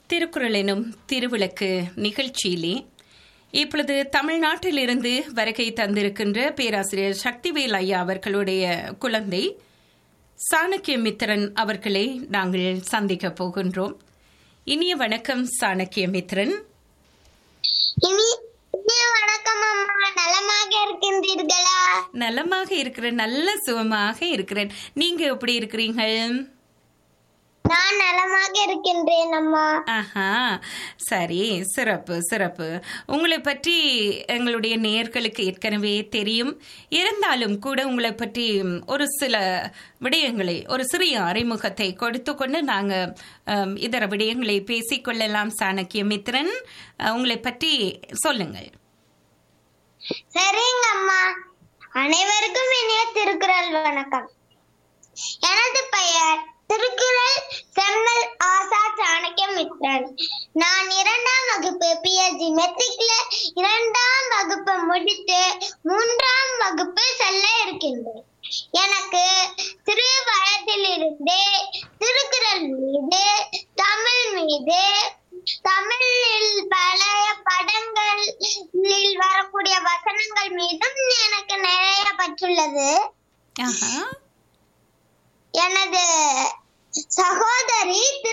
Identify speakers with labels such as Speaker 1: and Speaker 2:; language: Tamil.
Speaker 1: திருக்குறள் எனும் திருவிளக்கு நிகழ்ச்சியிலே இப்பொழுது தமிழ்நாட்டிலிருந்து வருகை தந்திருக்கின்ற பேராசிரியர் சக்திவேல் ஐயா அவர்களுடைய குழந்தை சாணக்கிய மித்திரன் அவர்களை நாங்கள் சந்திக்க போகின்றோம் இனிய வணக்கம் சாணக்கிய மித்திரன்
Speaker 2: இனி இனிய வணக்கம் அம்மா நலமாக இருக்கின்றீர்களா
Speaker 1: நலமாக இருக்கிறேன் நல்ல சுகமாக இருக்கிறேன் நீங்க எப்படி இருக்கிறீர்கள்
Speaker 2: நான் நலமாக இருக்கின்றேன் அம்மா
Speaker 1: ஆஹா சரி சிறப்பு சிறப்பு உங்களை பற்றி எங்களுடைய நேயர்களுக்கு ஏற்கனவே தெரியும் இருந்தாலும் கூட உங்களை பற்றி ஒரு சில விடயங்களை ஒரு சிறிய அறிமுகத்தை கொடுத்து கொண்டு நாங்கள் அம், இதர விடயங்களை பேசிக்கொள்ளலாம் சாணக்கிய மித்திரன் அஹ், உங்களை பற்றி சொல்லுங்கள்
Speaker 2: சரிங்க அம்மா அனைவருக்கும் இனிய திருக்குறள் வணக்கம் எனது பெயர் திருக்குறள் செம்மல் ஆசா சாணக்கியமித்ரன் நான் இரண்டாம் வகுப்பு பிஎஸ்சி மெட்ரிக்ல இரண்டாம் வகுப்பு முடித்து மூன்றாம் வகுப்பு செல்ல இருக்கின்றேன் எனக்கு சிறு வயதிலிருந்தே திருக்குறள் மீது தமிழ் மீது தமிழில் பழைய படங்களில் வரக்கூடிய வசனங்கள் மீதும் எனக்கு நிறைய பற்றுள்ளது
Speaker 1: ஆஹா
Speaker 2: எனது சகோதரி